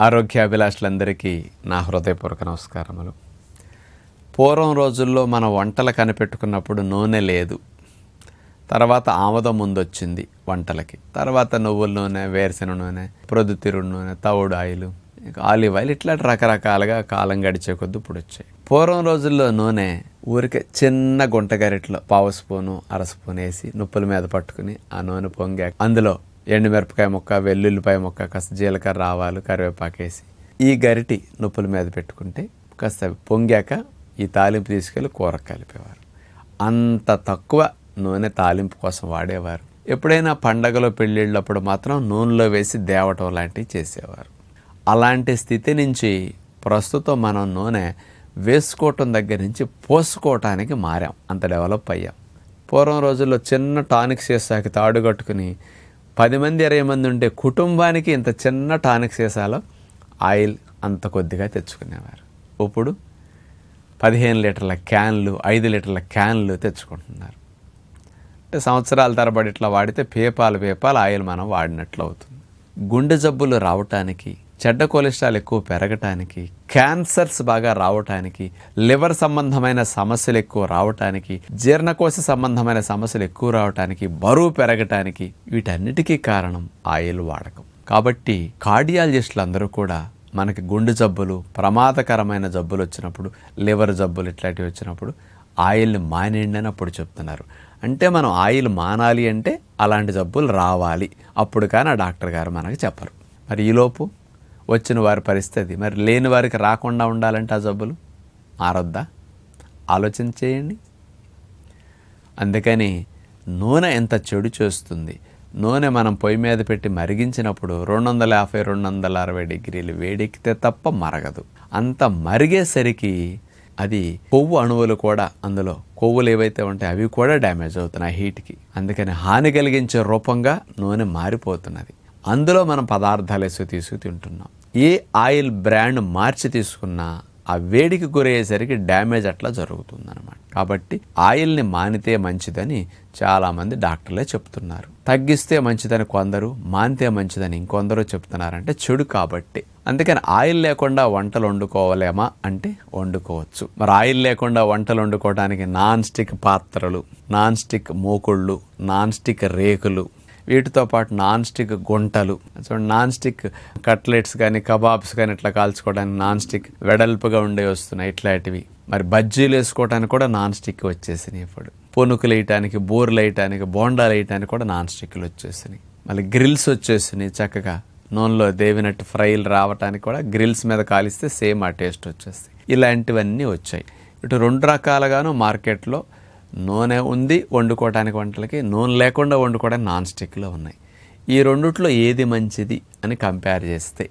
ఆరోగ్యాభిలాషులందరికీ నా హృదయపూర్వక నమస్కారములు పూర్వం రోజుల్లో మన వంటలు కనిపెట్టుకున్నప్పుడు నూనె లేదు తర్వాత ఆముదం ముందొచ్చింది వంటలకి తర్వాత నువ్వుల నూనె వేరుశెనగ నూనె ప్రొద్దుతిరుడు నూనె తవుడు ఆయిల్ ఇంకా ఆలివ్ ఆయిల్ ఇట్లా రకరకాలుగా కాలం గడిచే కొద్ది ఇప్పుడు వచ్చాయి పూర్వం రోజుల్లో నూనె ఊరికే చిన్న గుంట గరిటలో పావు స్పూను అర స్పూన్ వేసి నుప్పుల మీద పట్టుకుని ఆ నూనె పొంగాక అందులో ఎండుమిరపకాయ ముక్క వెల్లుల్లిపాయ ముక్క కాస్త జీలకర్ర ఆవాలు కరివేపాకు వేసి ఈ గరిటి నుప్పుల మీద పెట్టుకుంటే కాస్త పొంగాక ఈ తాలింపు తీసుకెళ్ళి కూర కలిపేవారు అంత తక్కువ నూనె తాలింపు కోసం వాడేవారు ఎప్పుడైనా పండగలో పెళ్ళిళ్ళప్పుడు మాత్రం నూనెలో వేసి దేవటం లాంటివి చేసేవారు అలాంటి స్థితి నుంచి ప్రస్తుతం మనం నూనె వేసుకోవటం దగ్గర నుంచి పోసుకోవటానికి మారాం అంత డెవలప్ అయ్యాం పూర్వం రోజుల్లో చిన్న టానిక్ సీసాకి తాడు కట్టుకుని పది మంది ఇరవై మంది ఉంటే కుటుంబానికి ఇంత చిన్న టానిక్ సీసాలో ఆయిల్ అంత కొద్దిగా తెచ్చుకునేవారు ఇప్పుడు పదిహేను లీటర్ల క్యాన్లు ఐదు లీటర్ల క్యాన్లు తెచ్చుకుంటున్నారు అంటే సంవత్సరాల తరబడి ఇట్లా వాడితే పేపాలు పేపాలు ఆయిల్ మనం వాడినట్లు అవుతుంది గుండె జబ్బులు రావటానికి చెడ్డ కొలెస్ట్రాల్ ఎక్కువ పెరగటానికి క్యాన్సర్స్ బాగా రావటానికి లివర్ సంబంధమైన సమస్యలు ఎక్కువ రావటానికి జీర్ణకోశ సంబంధమైన సమస్యలు ఎక్కువ రావటానికి బరువు పెరగటానికి వీటన్నిటికీ కారణం ఆయిల్ వాడకం కాబట్టి కార్డియాలజిస్టులు అందరూ కూడా మనకి గుండె జబ్బులు ప్రమాదకరమైన జబ్బులు వచ్చినప్పుడు లివర్ జబ్బులు ఇట్లాంటివి వచ్చినప్పుడు ఆయిల్ని మానేయండి అని అప్పుడు చెప్తున్నారు అంటే మనం ఆయిల్ మానాలి అంటే అలాంటి జబ్బులు రావాలి అప్పుడు కానీ ఆ డాక్టర్ గారు మనకి చెప్పరు మరి ఈలోపు వచ్చిన వారి పరిస్థితి మరి లేని వారికి రాకుండా ఉండాలంటే ఆ జబ్బులు మారొద్దా ఆలోచన చేయండి అందుకని నూనె ఎంత చెడు చేస్తుంది నూనె మనం పొయ్యి మీద పెట్టి మరిగించినప్పుడు రెండు వందల యాభై రెండు వందల అరవై డిగ్రీలు వేడెక్కితే తప్ప మరగదు అంత మరిగేసరికి అది కొవ్వు అణువులు కూడా అందులో కొవ్వులు ఏవైతే ఉంటాయో అవి కూడా డ్యామేజ్ అవుతున్నాయి హీట్కి అందుకని హాని కలిగించే రూపంగా నూనె మారిపోతున్నది అందులో మనం పదార్థాలు వేసి తీసుకు తింటున్నాం ఏ ఆయిల్ బ్రాండ్ మార్చి తీసుకున్నా ఆ వేడికి గురయ్యేసరికి డ్యామేజ్ అట్లా జరుగుతుందన్నమాట కాబట్టి ఆయిల్ని మానితే మంచిదని చాలామంది డాక్టర్లే చెప్తున్నారు తగ్గిస్తే మంచిదని కొందరు మానితే మంచిదని ఇంకొందరు చెప్తున్నారంటే చెడు కాబట్టి అందుకని ఆయిల్ లేకుండా వంటలు వండుకోవలేమా అంటే వండుకోవచ్చు మరి ఆయిల్ లేకుండా వంటలు వండుకోవడానికి నాన్ స్టిక్ పాత్రలు నాన్ స్టిక్ మూకుళ్ళు నాన్ స్టిక్ రేకులు వీటితో పాటు నాన్ స్టిక్ గుంటలు చూడండి నాన్ స్టిక్ కట్లెట్స్ కానీ కబాబ్స్ కానీ ఇట్లా కాల్చుకోవడానికి నాన్ స్టిక్ వెడల్పుగా ఉండే వస్తున్నాయి ఇట్లాంటివి మరి బజ్జీలు వేసుకోవడానికి కూడా నాన్ స్టిక్ వచ్చేసినాయి ఇప్పుడు పొనుకులు వేయటానికి బూరెలు వేయటానికి బోండాలు వేయటానికి కూడా నాన్ స్టిక్లు వచ్చేసినాయి మళ్ళీ గ్రిల్స్ వచ్చేసినాయి చక్కగా నూనెలో దేవినట్టు ఫ్రైలు రావటానికి కూడా గ్రిల్స్ మీద కాలిస్తే సేమ్ ఆ టేస్ట్ వచ్చేస్తాయి ఇలాంటివన్నీ వచ్చాయి ఇటు రెండు రకాలుగాను మార్కెట్లో నూనె ఉంది వండుకోవడానికి వంటలకి నూనె లేకుండా వండుకోవడానికి నాన్ స్టిక్లో ఉన్నాయి ఈ రెండిట్లో ఏది మంచిది అని కంపేర్ చేస్తే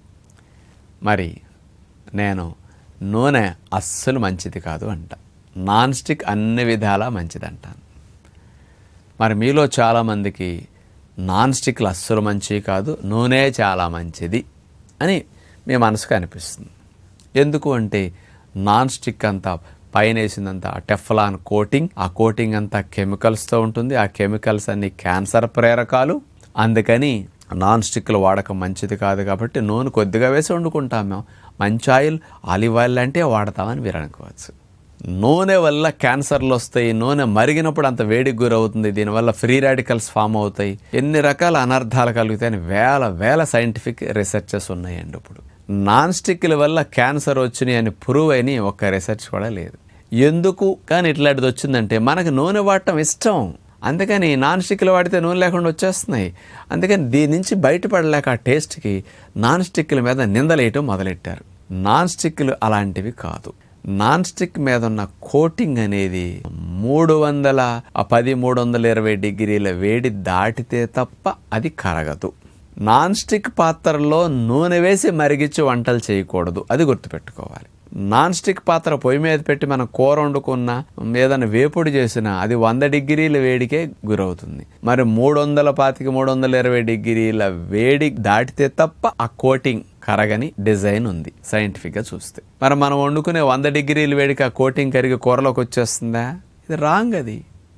మరి నేను నూనె అస్సలు మంచిది కాదు అంట నాన్ స్టిక్ అన్ని విధాలా మంచిది అంటాను మరి మీలో చాలామందికి నాన్ స్టిక్లు అస్సలు మంచివి కాదు నూనె చాలా మంచిది అని మీ మనసుకు అనిపిస్తుంది ఎందుకు అంటే నాన్ స్టిక్ అంతా పైన వేసిందంతా టెఫ్లాన్ కోటింగ్ ఆ కోటింగ్ అంతా కెమికల్స్తో ఉంటుంది ఆ కెమికల్స్ అన్ని క్యాన్సర్ ప్రేరకాలు అందుకని నాన్ స్టిక్లు వాడకం మంచిది కాదు కాబట్టి నూనె కొద్దిగా వేసి వండుకుంటాం మేము మంచి ఆయిల్ ఆలివ్ ఆయిల్ అంటే వాడతామని మీరు అనుకోవచ్చు నూనె వల్ల క్యాన్సర్లు వస్తాయి నూనె మరిగినప్పుడు అంత వేడికి గురవుతుంది దీనివల్ల ఫ్రీ రాడికల్స్ ఫామ్ అవుతాయి ఎన్ని రకాల అనర్థాలు కలుగుతాయని వేల వేల సైంటిఫిక్ రీసెర్చెస్ ఉన్నాయండి ఇప్పుడు నాన్ స్టిక్ల వల్ల క్యాన్సర్ వచ్చినాయి అని ప్రూవ్ అయిన ఒక్క రీసెర్చ్ కూడా లేదు ఎందుకు కానీ ఇట్లాంటిది వచ్చిందంటే మనకు నూనె వాడటం ఇష్టం అందుకని నాన్ స్టిక్లు వాడితే నూనె లేకుండా వచ్చేస్తున్నాయి అందుకని దీని నుంచి బయటపడలేక ఆ టేస్ట్కి నాన్ స్టిక్ల మీద నిందలేయటం మొదలెట్టారు నాన్ స్టిక్లు అలాంటివి కాదు నాన్ స్టిక్ మీద ఉన్న కోటింగ్ అనేది మూడు వందల పది మూడు వందల ఇరవై డిగ్రీల వేడి దాటితే తప్ప అది కరగదు నాన్ స్టిక్ పాత్రలో నూనె వేసి మరిగించి వంటలు చేయకూడదు అది గుర్తుపెట్టుకోవాలి నాన్ స్టిక్ పాత్ర పొయ్యి మీద పెట్టి మనం కూర వండుకున్నా ఏదైనా వేపుడు చేసినా అది వంద డిగ్రీల వేడికే గురవుతుంది మరి మూడు వందల పాతిక మూడు వందల ఇరవై డిగ్రీల వేడి దాటితే తప్ప ఆ కోటింగ్ కరగని డిజైన్ ఉంది సైంటిఫిక్గా చూస్తే మరి మనం వండుకునే వంద డిగ్రీల వేడికి ఆ కోటింగ్ కరిగి కూరలోకి వచ్చేస్తుందా ఇది రాంగ్ అది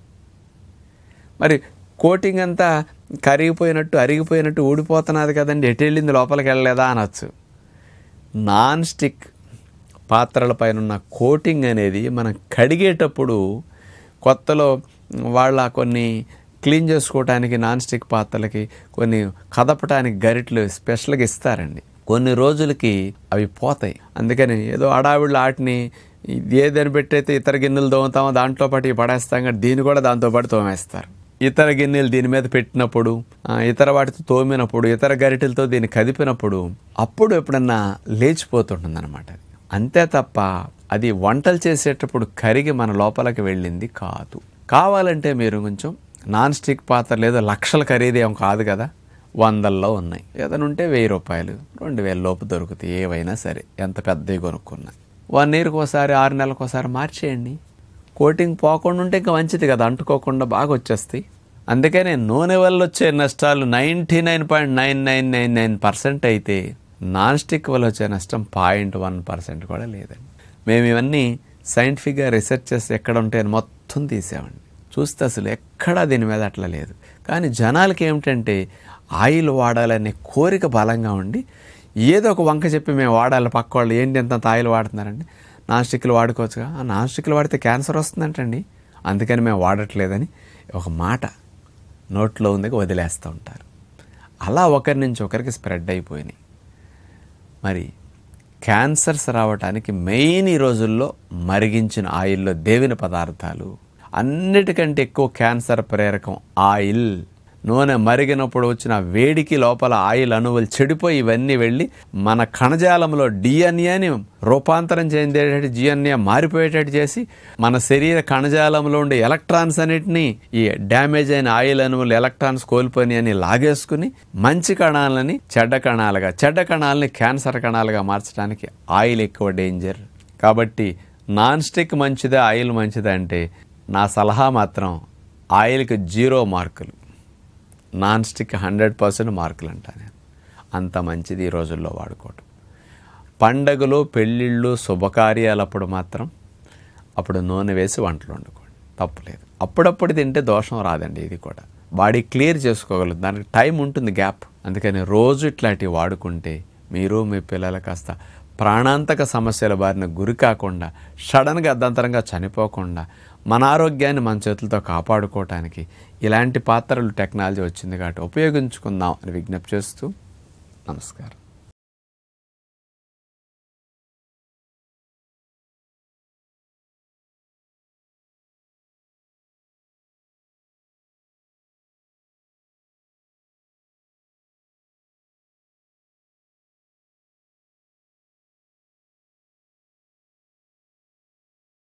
మరి కోటింగ్ అంతా కరిగిపోయినట్టు అరిగిపోయినట్టు ఊడిపోతున్నది కదండి ఎటు వెళ్ళింది లోపలికి వెళ్ళలేదా అనొచ్చు నాన్ స్టిక్ పాత్రల పైన ఉన్న కోటింగ్ అనేది మనం కడిగేటప్పుడు కొత్తలో వాళ్ళ కొన్ని క్లీన్ చేసుకోవడానికి నాన్ స్టిక్ పాత్రలకి కొన్ని కదపటానికి గరిటలు స్పెషల్గా ఇస్తారండి కొన్ని రోజులకి అవి పోతాయి అందుకని ఏదో అడావిళ్ళు ఆటిని ఇది ఏదని పెట్టయితే ఇతర గిన్నెలు తోముతామో దాంట్లో పాటు ఇవి పడేస్తాం కానీ దీన్ని కూడా దాంతో పాటు తోమేస్తారు ఇతర గిన్నెలు దీని మీద పెట్టినప్పుడు ఆ, ఇతర వాటితో తోమినప్పుడు ఇతర గరిటెలతో దీన్ని కదిపినప్పుడు అప్పుడు ఎప్పుడన్నా లేచిపోతుంటుంది అనమాట అంతే తప్ప అది వంటలు చేసేటప్పుడు కరిగి మన లోపలికి వెళ్ళింది కాదు కావాలంటే మీరు కొంచెం నాన్ స్టిక్ పాత్ర లేదా లక్షల ఖరీదేం కాదు కదా వందల్లో ఉన్నాయి ఏదైనా ఉంటే వెయ్యి రూపాయలు రెండు వేల లోపు దొరుకుతాయి ఏవైనా సరే ఎంత పెద్దవి కొనుక్కున్నా వన్ ఇయర్కి ఒకసారి ఆరు నెలలకు ఒకసారి మార్చేయండి కోటింగ్ పోకుండా ఉంటే ఇంకా మంచిది కదా అంటుకోకుండా బాగా వచ్చేస్తాయి అందుకనే నూనె వల్ల వచ్చే నష్టాలు ninety nine point nine nine nine nine percent అయితే నాన్ స్టిక్ వల్ల వచ్చే నష్టం పాయింట్ వన్ పర్సెంట్ కూడా లేదండి మేము ఇవన్నీ సైంటిఫిక్గా రీసెర్చ్ చేసి ఎక్కడ ఉంటాయని మొత్తం తీసామండి చూస్తే అసలు ఎక్కడా దీని మీద అట్లా లేదు కానీ జనాలకి ఏమిటంటే ఆయిల్ వాడాలనే కోరిక బలంగా ఉండి ఏదో ఒక వంక చెప్పి మేము వాడాలి పక్క వాళ్ళు ఏంటి ఎంత ఆయిల్ వాడుతున్నారండి నాన్ స్టిక్లు వాడుకోవచ్చుగా ఆ నాన్ స్టిక్లు వాడితే క్యాన్సర్ వస్తుందంటండి అందుకని మేము వాడట్లేదని ఒక మాట నోట్లో ఉంది వదిలేస్తూ ఉంటారు అలా ఒకరి నుంచి ఒకరికి స్ప్రెడ్ అయిపోయినాయి మరి క్యాన్సర్స్ రావడానికి మెయిన్ ఈ రోజుల్లో మరిగించిన ఆయిల్లో దేవిన పదార్థాలు అన్నిటికంటే ఎక్కువ క్యాన్సర్ ప్రేరకం ఆయిల్ నూనె మరిగినప్పుడు వచ్చిన వేడికి లోపల ఆయిల్ అణువులు చెడిపోయి ఇవన్నీ వెళ్ళి మన కణజాలంలో డిఎన్ఏని రూపాంతరం చెందేటట్టు డిఎన్ఏ మారిపోయేటట్టు చేసి మన శరీర కణజాలంలో ఉండే ఎలక్ట్రాన్స్ అన్నిటినీ ఈ డ్యామేజ్ అయిన ఆయిల్ అణువులు ఎలక్ట్రాన్స్ కోల్పోయి అని లాగేసుకుని మంచి కణాలని చెడ్డ కణాలుగా చెడ్డ కణాలని క్యాన్సర్ కణాలుగా మార్చడానికి ఆయిల్ ఎక్కువ డేంజర్ కాబట్టి నాన్ స్టిక్ మంచిదా ఆయిల్ మంచిదా అంటే నా సలహా మాత్రం ఆయిల్కి జీరో మార్కులు నాన్ స్టిక్ హండ్రెడ్ పర్సెంట్ మార్కులు అంటా నేను అంత మంచిది ఈ రోజుల్లో వాడుకోవటం పండగలు పెళ్ళిళ్ళు శుభకార్యాలప్పుడు మాత్రం అప్పుడు నూనె వేసి వంటలు వండుకోండి తప్పులేదు అప్పుడప్పుడు తింటే దోషం రాదండి ఇది కూడా బాడీ క్లియర్ చేసుకోగలదు దానికి టైం ఉంటుంది గ్యాప్ అందుకని రోజు ఇట్లాంటివి వాడుకుంటే మీరు మీ పిల్లలు కాస్త ప్రాణాంతక సమస్యల బారిన గురి కాకుండా సడన్గా అర్ధంతరంగా చనిపోకుండా మన ఆరోగ్యాన్ని మన చేతులతో కాపాడుకోవటానికి ఇలాంటి పాత్రలు టెక్నాలజీ వచ్చింది కాబట్టి ఉపయోగించుకుందాం అని విజ్ఞప్తి చేస్తూ నమస్కారం